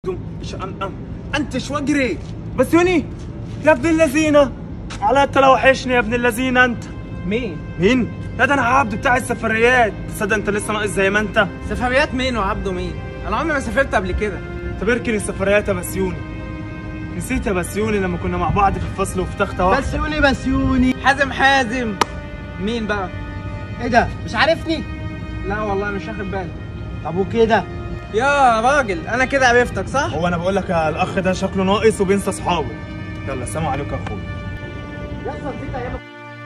إيش أم أم انت شو اجري بس يوني يا ابن اللذينه على انت لو وحشني يا ابن اللذينه انت مين؟ مين؟ لا ده انا عبد بتاع السفريات تصدق انت لسه ناقص زي ما انت سفريات مين وعبده مين؟ انا عمري ما سافرت قبل كده طب اركن السفريات يا بسيوني نسيت يا بسيوني لما كنا مع بعض في الفصل وفي تخته واحده بسيوني بسيوني حازم حازم مين بقى؟ ايه ده مش عارفني لا والله مش واخد بالي طب وكده يا راجل انا كده عرفتك صح؟ هو انا بقول لك يا الاخ ده شكله ناقص وبينسى اصحابه يلا سلام عليكم يا اخويا يحصل نسيت ايام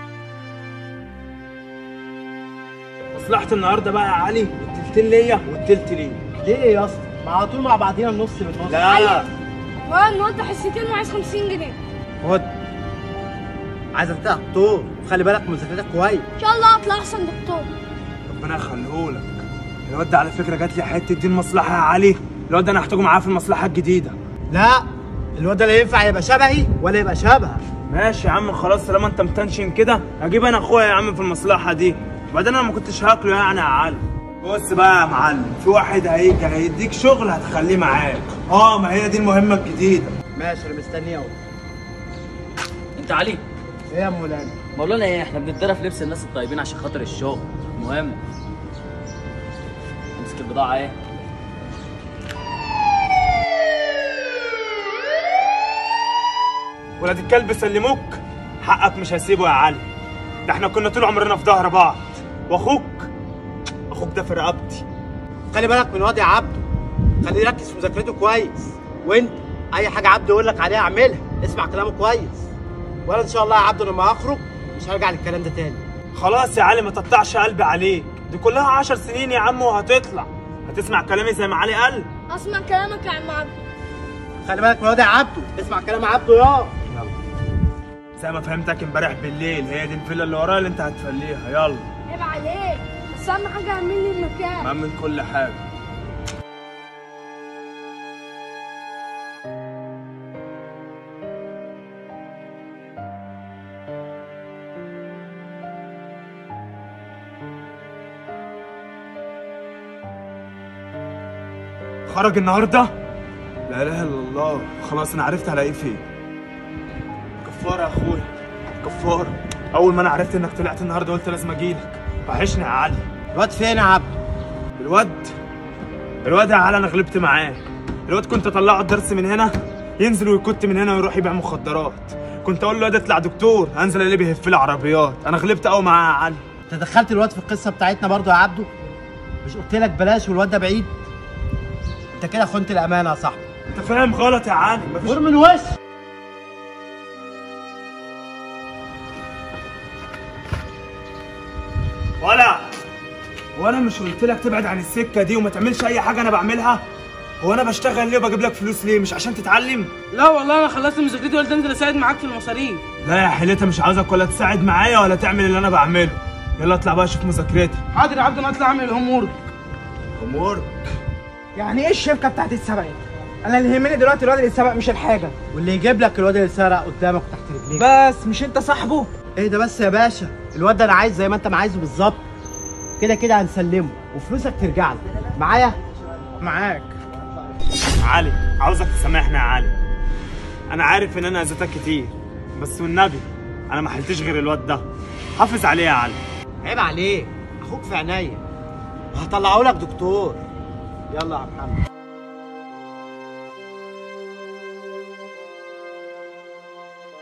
مصلحة النهارده بقى يا علي التلتين ليا والتلت ليك ليه يا اسطى ما على طول مع بعضينا النص بالنص لا اه النهارده حصتين وعايز 50 جنيه خد عايز تطلع دكتور خلي بالك من مذاكرتك كويس ان شاء الله اطلع احسن دكتور ربنا يخليهولك الواد ده على فكره جات لي حته دي المصلحه يا علي الواد ده انا هحتاجه معاه في المصلحه الجديده لا الواد ده لا ينفع يبقى شبهي ولا يبقى شبهك ماشي يا عم خلاص طالما انت متنشن كده هجيب انا اخويا يا عم في المصلحه دي وبعدين انا ما كنتش هاكله يعني يا علي بص بقى يا معلم في واحد هيجي هيديك شغل هتخليه معاك اه ما هي دي المهمه الجديده ماشي انا مستني اهو انت علي ايه يا مولانا مولانا ايه احنا بنتدرب في لبس الناس الطيبين عشان خاطر الشغل مهم امسك البضاعه ايه ولاد الكلب سلموك حقك مش هسيبه يا علي ده احنا كنا طول عمرنا في ظهر بعض واخوك اخوك ده في رقبتي خلي بالك من واد يا عبده خليه يركز في مذاكرته كويس وانت اي حاجه عبده يقول لك عليها اعملها اسمع كلامه كويس وانا ان شاء الله يا عبده لما اخرج مش هرجع للكلام ده تاني خلاص يا علي ما تقطعش قلبي عليك دي كلها عشر سنين يا عم وهتطلع هتسمع كلامي زي ما علي قال اسمع كلامك يا عم عبد خلي بالك من واد يا عبده اسمع كلام عبده يا زي ما فهمتك امبارح بالليل هي دي الفيلا اللي ورايا اللي انت هتفليها يلا عيب عليك بس اهم حاجه اعمل لي المكان مأمن كل حاجه خرج النهارده لا اله الا الله خلاص انا عرفت هلاقيه فين كفاره يا اخويا كفاره اول ما انا عرفت انك طلعت النهارده قلت لازم اجيلك وحشني يا علي الواد فين يا عبده الواد الواد يا علي انا غلبت معاه الواد كنت اطلعه الدرس من هنا ينزل ويكت من هنا ويروح يبيع مخدرات كنت اقول له يا اطلع دكتور انزل الاقيه بيهف لي عربيات انا غلبت قوي معاه يا علي انت دخلت الواد في القصه بتاعتنا برضو يا عبده مش قلت لك بلاش والواد ده بعيد انت كده خنت الامانه يا صاحبي انت فاهم غلط يا علي مفيش غور من وش ولا وانا مش قلت لك تبعد عن السكه دي وما تعملش اي حاجه انا بعملها هو انا بشتغل ليه وبجيب لك فلوس ليه مش عشان تتعلم لا والله انا خلصت مذاكرتي وقلت انزل اساعد معاك في المصاريف لا يا حليتها مش عاوزك ولا تساعد معايا ولا تعمل اللي انا بعمله يلا اطلع بقى شوف مذاكرتي حاضر يا عبد انا اطلع اعمل الهوم امور يعني ايه الشركه بتاعت السبق انا اللي يهمني دلوقتي الواد اللي سبق مش الحاجه واللي يجيب لك الواد اللي سرق قدامك تحت رجليك بس مش انت صاحبه ايه ده بس يا باشا الواد ده انا عايز زي ما انت ما عايزه بالظبط كده كده هنسلمه وفلوسك ترجع لك معايا معاك علي عاوزك تسامحني يا علي انا عارف ان انا اذيتك كتير بس والنبي انا ما حلتش غير الواد ده حافظ عليه يا علي عيب عليك اخوك في عينيا وهطلعه لك دكتور يلا يا محمد